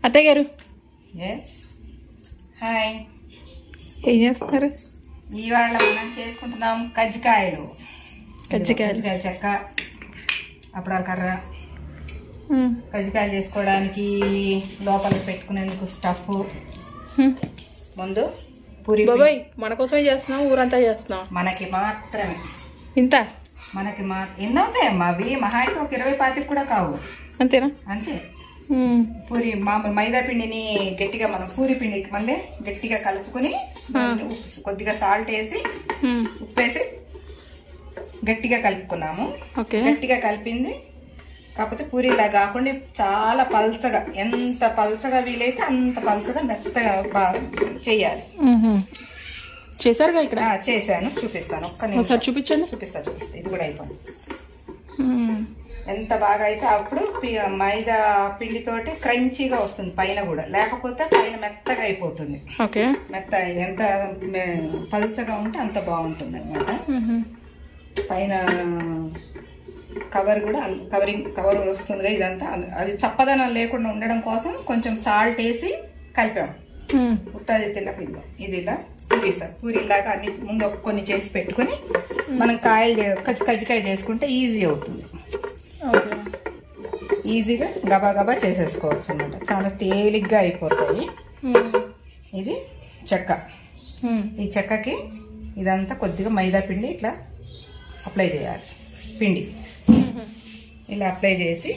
అత్తయ్య గారు yes hi ఏం చేస్తున్నారు ఇవాళ మనం చేసుకుంటున్నాం కజ్జికాయలు కజ్జికాయలు. కజ్జికాయ చెక్క అప్పడాల కర్ర ఉమ్, కజ్జికాయలు చేసుకోవడానికి లోపల పెట్టుకునేందుకు స్టఫ్ ఉమ్. ముందు పూరి బాబాయ్ మన కోసమే చేస్తున్నాం ఊరంతా చేస్తున్నాం మనకి మాత్రమే ఇంత మనకి మా ఎన్ని అవుతాయమ్మా అవి మహా అయితే ఒక ఇరవై పాతికి కూడా కావు అంతేనా అంతే ఉమ్, పూరి మామూలు మైదా పిండిని గట్టిగా మనం పూరి పిండికి మళ్ళీ గట్టిగా కలుపుకొని దాన్ని ఉప్పు- కొద్దిగా సాల్ట్ వేసి ఉమ్, ఉప్పేసి గట్టిగా కలుపుకున్నాము ఓకే గట్టిగా కలిపింది కాకపోతే పూరిలా కాకుండా చాలా పల్చగా ఎంత పల్చగా వీలైతే అంత పల్చగా మెత్తగా బాగా చేయాలి ఉహుం. చేశారుగా ఇక్కడ ఆ, చేశాను చూపిస్తాను ఒక్క నిమిషం ఒకసారి చూపించండి చూపిస్తా చూపిస్తా ఇది కూడా అయిపోయింది ఉమ్, ఎంత బాగా అయితే అప్పుడు పి- మైదా పిండితోటి క్రంచీగా వస్తుంది పైన కూడా లేకపోతే పైన మెత్తగా అయిపోతుంది ఓకే మెత్త ఎంత మె- పలుచగా ఉంటే అంత బాగుంటుంది అనమాట ఉహుం. పైన కవర్ కూడా అన్- కవరింగ్ కవర్ వస్తుంది కదా ఇదంతా అన్- అది చప్పదనం లేకుండా ఉండడం కోసం కొంచెం సాల్ట్ వేసి కలిపాం ఉమ్, ఉత్తది తిన్నపిండి ఇది ఇలా పూరిస్తారు పూరిలాగా అన్ని ముందు ఒక కొన్ని చేసి పెట్టుకొని మనం కాయలు చే- కజ్జి కజ్జికాయ చేసుకుంటే ఈజీ అవుతుంది ఓకే ఈజీగా గబా గబా చేసేసుకోవచ్చు అనమాట చాలా తేలిగ్గా అయిపోతాయి ఉమ్, ఇది చెక్క ఉమ్, ఈ చెక్కకి ఇదంతా కొద్దిగా మైదా పిండి ఇట్లా అప్లై చేయాలి పిండి ఉహుం. ఇలా అప్లై చేసి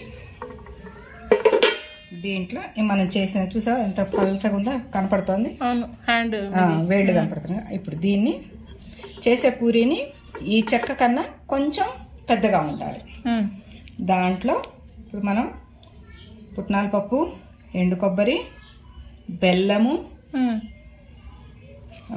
దీంట్లో ఈ మనం చేసిన చూసావా ఎంత పలచగా ఉందో కనపడుతోంది అవును హ్యాండ్ ఆ, వేళ్ళు కనపడుతుంది ఇప్పుడు దీన్ని చేసే పూరీని ఈ చెక్క కన్నా కొంచెం పెద్దగా ఉండాలి ఉమ్, దాంట్లో ఇప్పుడు మనం పుట్నాల పప్పు ఎండు కొబ్బరి బెల్లము ఉమ్, ఆ,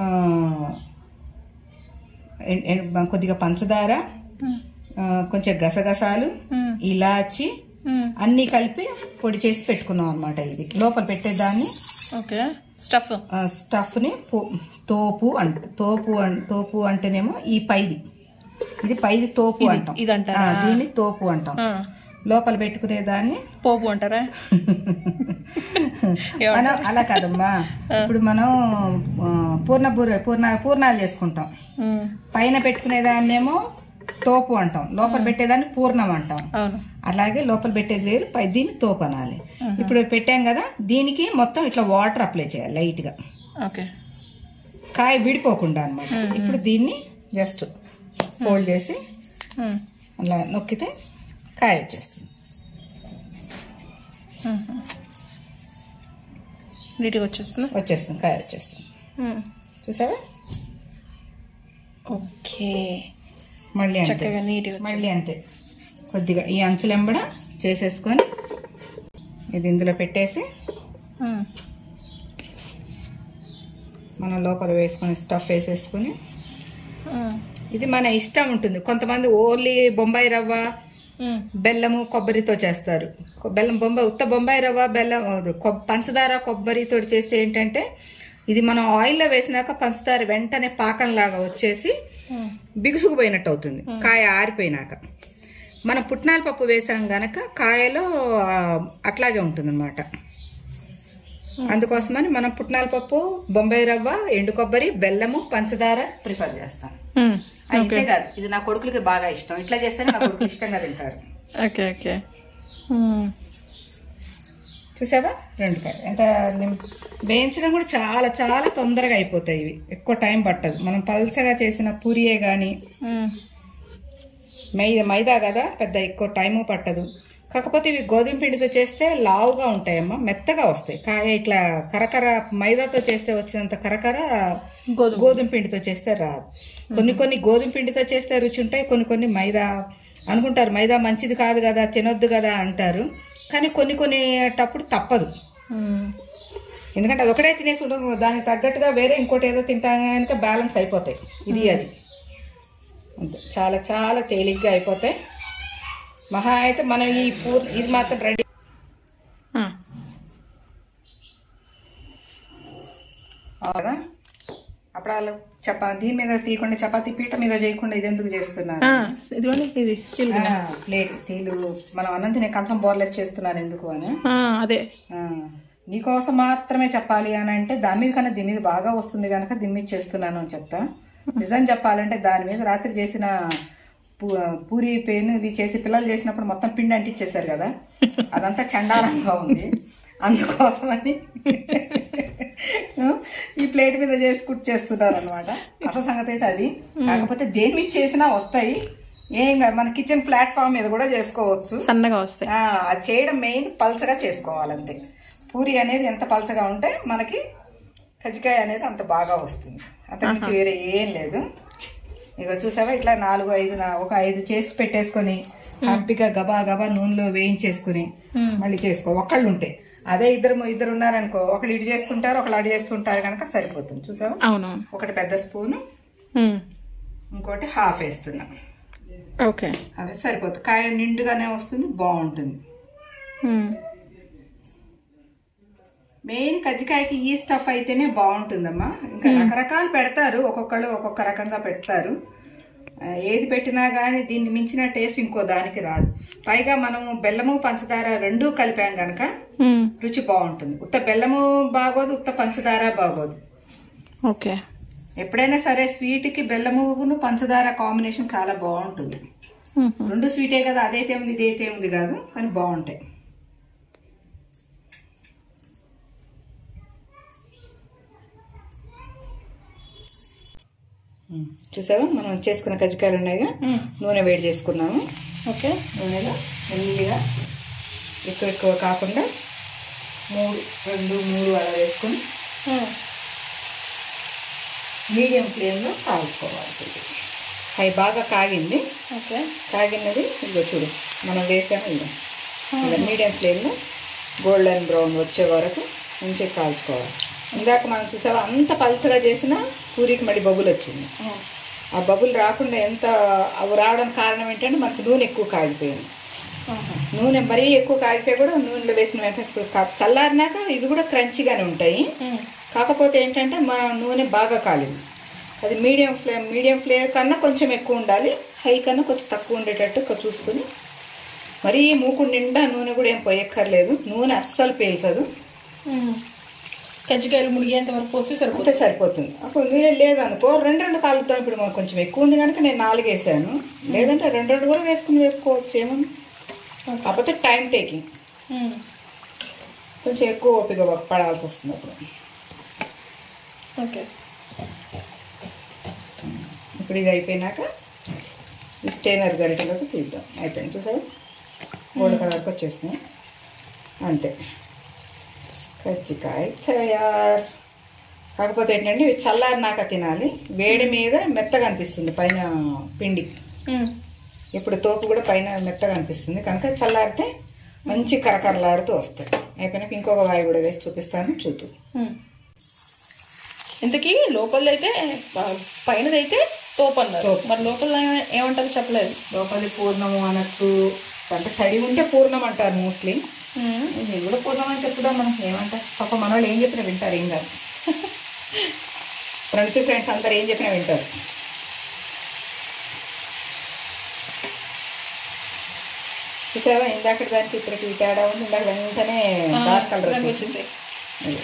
ఎన్- ఎన్- కొద్దిగా పంచదార ఉమ్, ఆ, కొంచెం గసగసాలు ఉమ్, ఇలాచి ఉమ్. అన్నీ కలిపి పొడి చేసి పెట్టుకున్నాం అనమాట ఇది లోపల పెట్టేదాన్ని ఓకే స్టఫ్ ఆ, స్టఫ్ని పో- తోపు అంట తోపు అన్- తోపు అంటేనేమో ఈ పైది ఇది పైది తోపు ఇది- అంటాం ఇది అంటారా? ఆ, దీన్ని తోపు అంటాం ఆ, లోపల పెట్టుకునేదాన్ని పోపు అంటారా మనం అలా కాదమ్మా ఇప్పుడు మనం ఆ, పూర్ణ బూర పూర్ణ పూర్ణాలు చేసుకుంటాం ఉమ్, పైన పెట్టుకునేదాన్నేమో తోపు అంటాం లోపల పెట్టేదాన్ని పూర్ణం అంటాం అవును అలాగే లోపల పెట్టేది వేరు పై దీన్ని తోపు అనాలి ఇప్పుడు పెట్టాం కదా దీనికి మొత్తం ఇట్లా వాటర్ అప్లై చేయాలి లైట్ గా ఓకే కాయ విడిపోకుండా అన్నమాట ఇప్పుడు దీన్ని జస్ట్ ఫోల్డ్ చేసి ఉమ్, అలా నొక్కితే కాయ వచ్చేస్తుంది ఉమ్. నీట్గా వచ్చేస్తుంది వచ్చేస్తుంది కాయ వచ్చేస్తుంది ఉమ్, చూసావా ఓకే మళ్ళీ అంతే చక్కగా నీట్గా మళ్ళీ అంతే కొద్దిగా ఈ అంచులెంబడ చేసేసుకొని ఇది ఇందులో పెట్టేసి ఉమ్, మనం లోపల వేసుకొని స్టఫ్ వేసేసుకొని ఉమ్, ఇది మన ఇష్టం ఉంటుంది కొంతమంది ఓన్లీ బొంబాయి రవ్వ ఉమ్, బెల్లము కొబ్బరితో చేస్తారు కొ- బెల్లం బొంబాయి ఉత్త బొంబాయి రవ్వ బెల్లం అది కొ- పంచదార కొబ్బరితో చేస్తే ఏంటంటే ఇది మనం ఆయిల్లో వేసినాక పంచదార వెంటనే పాకంలాగా వచ్చేసి ఉమ్, బిగుసుకుపోయినట్టు అవుతుంది కాయ ఆరిపోయినాక మనం పుట్నాల పప్పు వేసాం గనక కాయలో ఆ, అట్లాగే ఉంటుంది అనమాట అందుకోసమని మనం పుట్నాల పప్పు బొంబాయి రవ్వ ఎండు కొబ్బరి బెల్లము పంచదార ప్రిఫర్ చేస్తాం ఉమ్, ఆ, ఇంతే కాదు ఇది నా కొడుకులకి బాగా ఇష్టం ఇట్లా చేస్తేనే నా కొడుకులు ఇష్టంగా తింటారు ఓకే ఓకే ఉమ్, చూసావా రెండు కాయ ఎంత నిమ్- వేయించడం కూడా చాలా చాలా తొందరగా అయిపోతాయి ఇవి ఎక్కువ టైం పట్టదు మనం పల్చగా చేసిన పూరియే కానీ ఉమ్, మైదా మైదా కదా పెద్ద ఎక్కువ టైము పట్టదు కాకపోతే ఇవి గోధుమ పిండితో చేస్తే లావుగా ఉంటాయమ్మా మెత్తగా వస్తాయి కాయ ఇట్లా కరకర మైదాతో చేస్తే వచ్చినంత కరకర గోధుమ గోధుమ పిండితో చేస్తే రాదు కొన్ని కొన్ని గోధుమ పిండితో చేస్తే రుచి ఉంటాయి కొన్ని కొన్ని మైదా అనుకుంటారు మైదా మంచిది కాదు కదా తినొద్దు కదా అంటారు కానీ కొన్ని కొన్ని టప్పుడు తప్పదు ఉమ్, ఎందుకంటే అది ఒకటే తినేసి ఉండదు దానికి తగ్గట్టుగా వేరే ఇంకోటి ఏదో తింటాం కనుక బ్యాలెన్స్ అయిపోతాయి ఇది అది అంతే చాలా చాలా తేలిగ్గా అయిపోతాయి మహా అయితే మనం ఈ పూర్ ఇది మాత్రం రెడీ ఆ, కదా అప్పుడు చపా దీని మీద తీయకుండా చపాతీ పీట మీద చేయకుండా ఇది ఎందుకు చేస్తున్నారు ఆ, ఇదిగోండి ఇది స్టీల్ ప్లేట్ స్టీలు మనం అన్నం తినే కంచం బోర్లెస్ చేస్తున్నారు ఎందుకు అని అదే ఆ, నీకోసం మాత్రమే చెప్పాలి అని అంటే దాని మీద కన్నా దీని మీద బాగా వస్తుంది కనుక దీని మీద చేస్తున్నాను అని చెప్తా నిజం చెప్పాలంటే దాని మీద రాత్రి చేసిన పూ- పూరి పెయిన్ ఇవి చేసి పిల్లలు చేసినప్పుడు మొత్తం పిండి అంటించేశారు కదా అదంతా చండాలంగా ఉంది అందుకోసమని ఈ ప్లేట్ మీద చేసి కుట్ చేస్తున్నారు అనమాట అసలు సంగతి అయితే అది కాకపోతే దేని మీద చేసినా వస్తాయి ఏం కాదు మన కిచెన్ ప్లాట్ఫామ్ మీద కూడా చేసుకోవచ్చు సన్నగా వస్తాయి ఆ, అది చేయడం మెయిన్ పల్చగా చేసుకోవాలంతే పూరి అనేది ఎంత పల్చగా ఉంటే మనకి కజ్జికాయ అనేది అంత బాగా వస్తుంది అంతకు మించి వేరే ఏం లేదు ఇక చూసావా ఇట్లా నాలుగు ఐదు నా- ఒక ఐదు చేసి పెట్టేసుకొని హ్యాపీగా గబా గబా నూనెలో వేయించేసుకుని మ్మ్. మళ్ళీ చేసుకో ఒకళ్ళు ఉంటే అదే ఇద్దరు ఇద్దరు ఉన్నారనుకో ఒకళ్ళు ఇటు చేస్తుంటారు ఒకళ్ళు అటు చేస్తుంటారు కనుక సరిపోతుంది చూసావా అవునవును ఒకటి పెద్ద స్పూను మ్మ్. ఇంకోటి హాఫ్ వేస్తున్నా ఓకే అదే సరిపోతుంది కాయ నిండుగానే వస్తుంది బాగుంటుంది మ్మ్. మెయిన్ కజ్జికాయకి ఈ స్టఫ్ అయితేనే బాగుంటుందమ్మా ఇంకా రకరకాలు పెడతారు ఒక్కొక్కళ్ళు ఒక్కొక్క రకంగా పెడతారు ఆ, ఏది పెట్టినా కానీ దీన్ని మించిన టేస్ట్ ఇంకో దానికి రాదు పైగా మనము బెల్లము పంచదార రెండూ కలిపాం గనక మ్మ్. రుచి బాగుంటుంది ఉత్త బెల్లము బాగోదు ఉత్త పంచదార బాగోదు ఓకే ఎప్పుడైనా సరే స్వీట్కి బెల్లమును పంచదార కాంబినేషన్ చాలా బాగుంటుంది మ్మ్. రెండు స్వీటే కదా అదైతే ఉంది ఇదైతే ఉంది కాదు కానీ బాగుంటాయి ఉమ్, చూసావా మనం చేసుకున్న కజ్జికాయలు ఉన్నాయిగా మ్మ్. నూనె వేడి చేసుకున్నాము ఓకే నూనెలో మెల్లిగా ఎక్కువ ఎక్కువ కాకుండా మూడు రెండు మూడు అలా వేసుకొని మ్మ్. మీడియం ఫ్లేమ్లో కాల్చుకోవాలి ఇది. అవి బాగా కాగింది ఓకే కాగినది ఇదిగో చూడు మనం వేసాము ఇదిగో ఇలా మీడియం ఫ్లేమ్లో గోల్డెన్ బ్రౌన్ వచ్చే వరకు మంచిగా కాల్చుకోవాలి ఇందాక మనం చూసావా అంత పల్చగా చేసినా పూరికి మళ్ళీ బబుల్ వచ్చింది మ్మ్. ఆ బబుల్ రాకుండా ఎంత అవి రావడానికి కారణం ఏంటంటే మనకు నూనె ఎక్కువ కాగిపోయింది ఆహా. నూనె మరీ ఎక్కువ కాగితే కూడా నూనెలో వేసిన వెంటనే కా- చల్లారినాక ఇవి కూడా క్రంచిగానే ఉంటాయి మ్మ్. కాకపోతే ఏంటంటే మన నూనె బాగా కాలింది అది మీడియం ఫ్లేమ్ మీడియం ఫ్లేమ్ కన్నా కొంచెం ఎక్కువ ఉండాలి హై కన్నా కొంచెం తక్కువ ఉండేటట్టు కొ- చూసుకుని మరీ మూకుడు నిండా నూనె కూడా ఏం పోయక్కర్లేదు నూనె అస్సలు పీల్చదు మ్మ్. కజ్జికాయలు మునిగేంత వరకు పోస్తే అంతే సరిపోతుంది సరిపోతుంది అప్పుడు నూనె లేదనుకో రెండు రెండు కాలుతాం ఇప్పుడు మనకు కొంచెం ఎక్కువ ఉంది కనుక నేను నాలుగు వేసాను లేదంటే రెండు రెండు కూడా వేసుకుని వేపుకోవచ్చు ఏమన్నా కాకపోతే టైం టేకింగ్ మ్మ్. కొంచెం ఎక్కువ ఓపిక పడాల్సి వస్తుంది అప్పుడు ఓకే ఇప్పుడు ఇది అయిపోయినాక ఈ స్టేనర్ గరిటెలోకి తీద్దాం అయిపోయింది చూసారు గోల్డ్ కలర్కి వచ్చేసినాయి అంతే కజ్జికాయ తయారు కాకపోతే ఏంటంటే ఇవి చల్లారినాక తినాలి వేడి మీద మెత్తగా అనిపిస్తుంది పైన పిండి మ్మ్. ఇప్పుడు తోపు కూడా పైన మెత్తగా అనిపిస్తుంది కనుక చల్లారితే మంచి కరకరలాడుతూ వస్తాయి అయిపోయినాక ఇంకొక వాయి కూడా వేసి చూపిస్తాను చూద్దు మ్మ్. ఇంతకీ లోపలైతే పైనదైతే తోపు అన్నారు తోపు. మరి లోపల ఏమ- ఏమంటారు చెప్పలేదు లోపలి పూర్ణము అనొచ్చు అంటే తడి ఉంటే పూర్ణం అంటారు మోస్ట్లీ మ్మ్. ఇది కూడా పూర్ణం అని చెప్పుదాం మనం ఏమంటారు పాప మన వాళ్ళు ఏం చెప్పినా వింటారు ఏం కాదు ఫ్రెండ్స్ ఫ్రెండ్స్ అందరు ఏం చెప్పినా వింటారు చూసావా ఇందాక దానికి ఇప్పటికి తేడా ఉంది ఇందాక వెంటనే ఆ, డార్క్ కలర్ రంగు వచ్చేసి వచ్చేసాయి.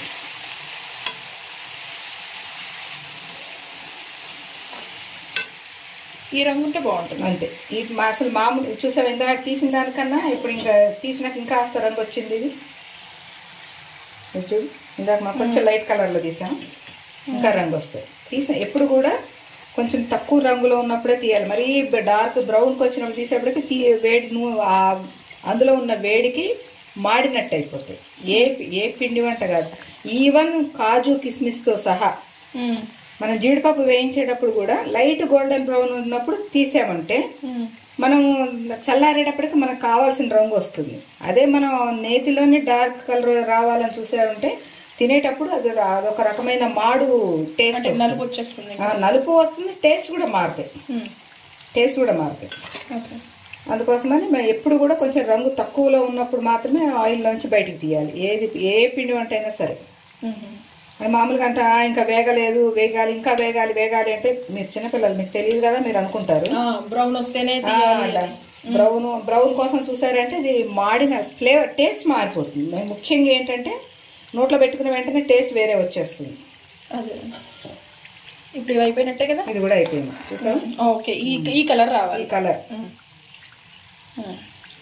ఈ రంగు ఉంటే బాగుంటుంది అంతే ఈ మా- అసలు మామూలు చూసావా ఇందాక తీసిన దానికన్నా ఇప్పుడు ఇంకా తీసినాక ఇంకా కాస్త రంగు వచ్చింది ఇది ఇది చూడు ఇందాక మాకు కొంచెం లైట్ కలర్లో తీసాం ఇంకా రంగు వస్తాయి తీసిన ఎప్పుడు కూడా కొంచెం తక్కువ రంగులో ఉన్నప్పుడే తీయాలి మరీ డార్క్ బ్రౌన్కి వచ్చినప్పుడు తీసేప్పటికి తీ వేడి నువ్వు ఆ- అందులో ఉన్న వేడికి మాడినట్టు అయిపోతాయి ఏ ఏ పిండి వంట కాదు ఈవెన్ కాజు కిస్మిస్తో సహా మ్మ్. మనం జీడిపప్పు వేయించేటప్పుడు కూడా లైట్ గోల్డెన్ బ్రౌన్ ఉన్నప్పుడు తీసామంటే మ్మ్. మనం చల్లారేటప్పటికి మనకు కావాల్సిన రంగు వస్తుంది అదే మనం నేతిలోని డార్క్ కలర్ రావాలని చూసామంటే తినేటప్పుడు అది రా- అదొక రకమైన మాడు టేస్ట్ అంటే నలుపు వచ్చేస్తుంది నలుపు వస్తుంది టేస్ట్ కూడా మారుతాయి మ్మ్. టేస్ట్ కూడా మారుతాయి ఓకే అందుకోసమని మనం ఎప్పుడు కూడా కొంచెం రంగు తక్కువలో ఉన్నప్పుడు మాత్రమే ఆయిల్ నుంచి బయటికి తీయాలి ఏది ఏ పిండి వంట అయినా సరే మ్మ్. అది మామూలుగా అంట "ఆ, ఇంకా వేగలేదు వేగాలి ఇంకా వేగాలి వేగాలి అంటే మీరు చిన్నపిల్లలు మీకు తెలియదు కదా మీరు అనుకుంటారు ఆ, బ్రౌన్ వస్తేనే తీయాలి బ్రౌన్ బ్రౌన్ కోసం చూసారంటే ఇది మాడిన ఫ్లేవర్ టేస్ట్ మారిపోతుంది మరి ముఖ్యంగా ఏంటంటే నోట్లో పెట్టుకున్న వెంటనే టేస్ట్ వేరే వచ్చేస్తుంది అదే ఇప్పుడు ఇవి అయిపోయినట్టే కదా ఇది కూడా అయిపోయింది చూసావా ఓకే ఈ ఈ కలర్ రావాలి ఈ కలర్ ఉమ్. ఉమ్.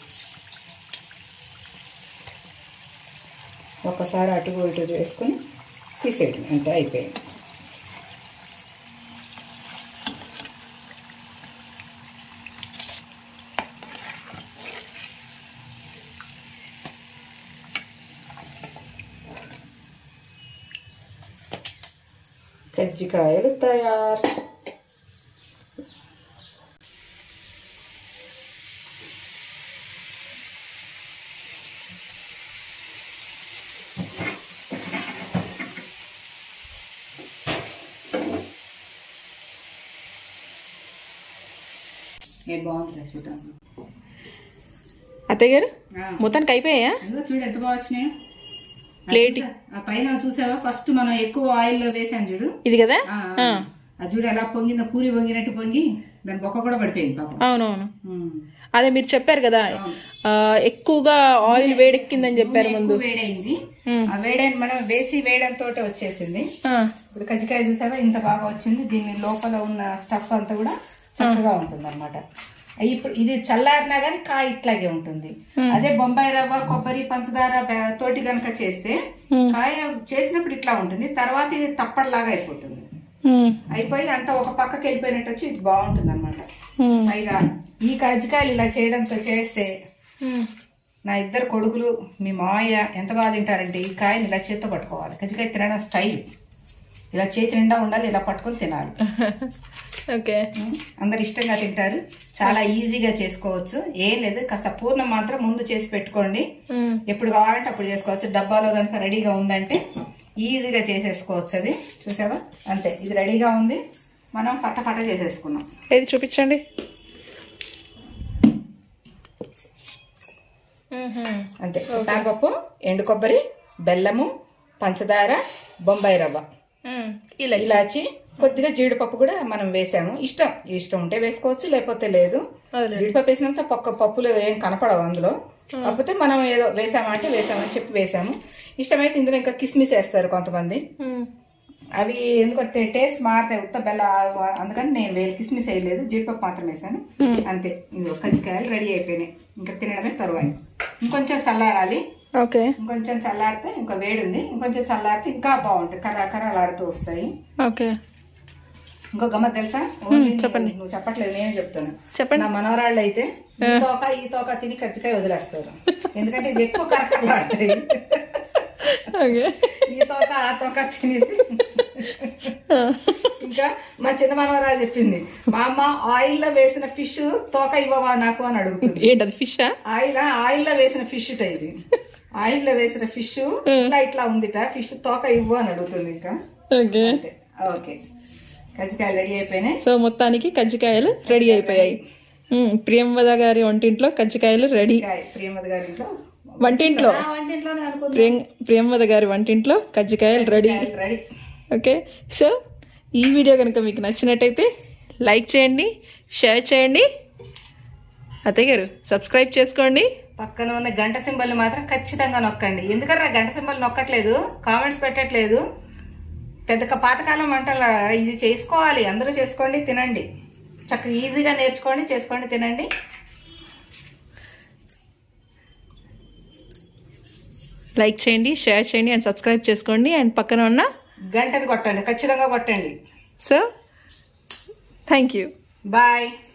ఒకసారి అటు ఇటు చేసుకుని తీసేయడం అంతే అయిపోయింది కజ్జికాయలు తయారు ఏ బాగుంది చూద్దాం అత్తయ్య గారు ఆ. మొత్తానికి అయిపోయా ఇదిగో చూడు ఎంత బాగా వచ్చినాయో ఆ ప్లేట్ చూసా- ఆ పైన చూసావా ఫస్ట్ మనం ఎక్కువ ఆయిల్ లో వేసాం చూడు ఇది కదా ఆ, ఆ. ఆ చూడు ఎలా పొంగిందో పూరి పొంగినట్టు పొంగి దాని బొక్క కూడా పడిపోయింది పాపం అవునవును ఉమ్. అదే మీరు చెప్పారు కదా ఆ, ఎక్కువగా ఆయిల్ వేడెక్కిందని చెప్పారు ముందు ఎక్కువ వేడైంది ఉమ్. ఆ వేడైన మనం వేసి వేయడంతో వచ్చేసింది ఆ, ఇప్పుడు కజ్జికాయ చూసావా ఇంత బాగా వచ్చింది దీని లోపల ఉన్న స్టఫ్ అంతా కూడా చక్కగా ఉంటుంది అనమాట ఇప్పుడు ఇది చల్లారినా గానీ కాయ ఇట్లాగే ఉంటుంది అదే బొంబాయి రవ్వ కొబ్బరి పంచదార బె- తోటి గనక చేస్తే ఉమ్. కాయ చేసినప్పుడు ఇట్లా ఉంటుంది తర్వాత ఇది తప్పటిలాగా అయిపోతుంది ఉమ్, అయిపోయి అంత ఒక పక్కకి వెళ్ళిపోయినట్టు వచ్చి ఇది బాగుంటుంది అనమాట ఉమ్, పైగా ఈ కజ్జికాయలు ఇలా చేయడంతో చేస్తే ఉమ్. నా ఇద్దరు కొడుకులు మీ మావయ్య ఎంత బాగా తింటారంటే ఈ కాయని ఇలా చేత్తో పట్టుకోవాలి కజ్జికాయ తినడం స్టైల్ ఇలా చేతి నిండా ఉండాలి ఇలా పట్టుకొని తినాలి ఓకే ఉం? అందరు ఇష్టంగా తింటారు చాలా ఈజీగా చేసుకోవచ్చు ఏం లేదు కాస్త పూర్ణం మాత్రం ముందు చేసి పెట్టుకోండి ఉమ్, ఎప్పుడు కావాలంటే అప్పుడు చేసుకోవచ్చు డబ్బాలో కనుక రెడీగా ఉందంటే ఈజీగా చేసేసుకోవచ్చు అది చూసావా అంతే ఇది రెడీగా ఉంది మనం ఫటఫట చేసేసుకున్నాం ఏది చూపించండి ఉహుం. అంతే పప్పు ఎండు కొబ్బరి బెల్లము పంచదార బొంబాయి రవ్వ ఉమ్, ఇలా ఇలాచి కొద్దిగా జీడిపప్పు కూడా మనం వేసాము ఇష్టం ఇష్టం ఉంటే వేసుకోవచ్చు లేకపోతే లేదు అదే జీడిపప్పు వేసినంత పక్క పప్పులు ఏం కనపడవు అందులో కాకపోతే మనం ఏదో వేసామంటే వేసామని చెప్పి వేసాము ఇష్టమైతే ఇందులో ఇంకా కిస్మిస్ వేస్తారు కొంతమంది ఉమ్, అవి ఎందుకంటే టేస్ట్ మారుతాయి ఉత్త బెల్ల అందుకని నేను వేలు కిస్మిస్ వేయలేదు జీడిపప్పు మాత్రం వేసాను అంతే ఇందులో కజ్జికాయలు రెడీ అయిపోయినాయి ఇంకా తినడమే తరువాయి ఇంకొంచెం చల్లారాలి ఓకే ఇంకొంచెం చల్లారితే ఇంకా వేడి ఉంది ఇంకొంచెం చల్లారితే ఇంకా బాగుంటాయి కర్ర కర్రలాడుతూ వస్తాయి ఓకే ఇంకో గమ్మత్ తెలుసా ఓన్లీ నువ్వు- నువ్వు చెప్పట్లేదు నేనే చెప్తాను చెప్పండి నా మనవరాళ్ళు అయితే ఈ తోక ఈ తోక తిని కజ్జికాయ వదిలేస్తారు ఎందుకంటే ఇది ఎక్కువ కరకరలాడతాయి ఓకే ఈ తోక ఆ తోక తినేసి ఇంకా మా చిన్న మనవరాలు చెప్పింది మా అమ్మ ఆయిల్ లో వేసిన ఫిష్ తోక ఇవ్వవా నాకు అని అడుగుతుంది ఏంటది ఫిషా ఆయిల్ ఆయిల్ లో వేసిన ఫిష్ ఇది ఆయిల్ లో వేసిన ఫిష్ ఇట్లా ఇట్లా ఉందిట ఫిష్ తోక ఇవ్వు అని అడుగుతుంది ఇంకా ఓకే అంతే ఓకే కజ్జికాయలు రెడీ అయిపోయినాయి సో మొత్తానికి కజ్జికాయలు రెడీ అయిపోయాయి ఉమ్, ప్రియంవద గారి వంటింట్లో కజ్జికాయలు రెడీ కజ్జికాయ ప్రియమతి గారి ఇంట్లో వంటింట్లో ఆ వంటింట్లోనే అనుకుంది ప్రియం ప్రియంవద గారి వంటింట్లో కజ్జికాయలు రెడీ రెడీ ఓకే సో ఈ వీడియో కనుక మీకు నచ్చినట్టయితే లైక్ చేయండి షేర్ చేయండి అత్తయ్య గారు సబ్స్క్రైబ్ చేసుకోండి పక్కన ఉన్న గంట సింబల్ మాత్రం ఖచ్చితంగా నొక్కండి ఎందుకంటే గంట సింబల్ నొక్కట్లేదు కామెంట్స్ పెట్టట్లేదు పెద్ద క- పాతకాలం వంటల ఇది చేసుకోవాలి అందరూ చేసుకోండి తినండి చక్కగా ఈజీగా నేర్చుకోండి చేసుకోండి తినండి లైక్ చేయండి షేర్ చేయండి అండ్ సబ్స్క్రైబ్ చేసుకోండి అండ్ పక్కన ఉన్న గంటని కొట్టండి ఖచ్చితంగా కొట్టండి సో థ్యాంక్ యూ బాయ్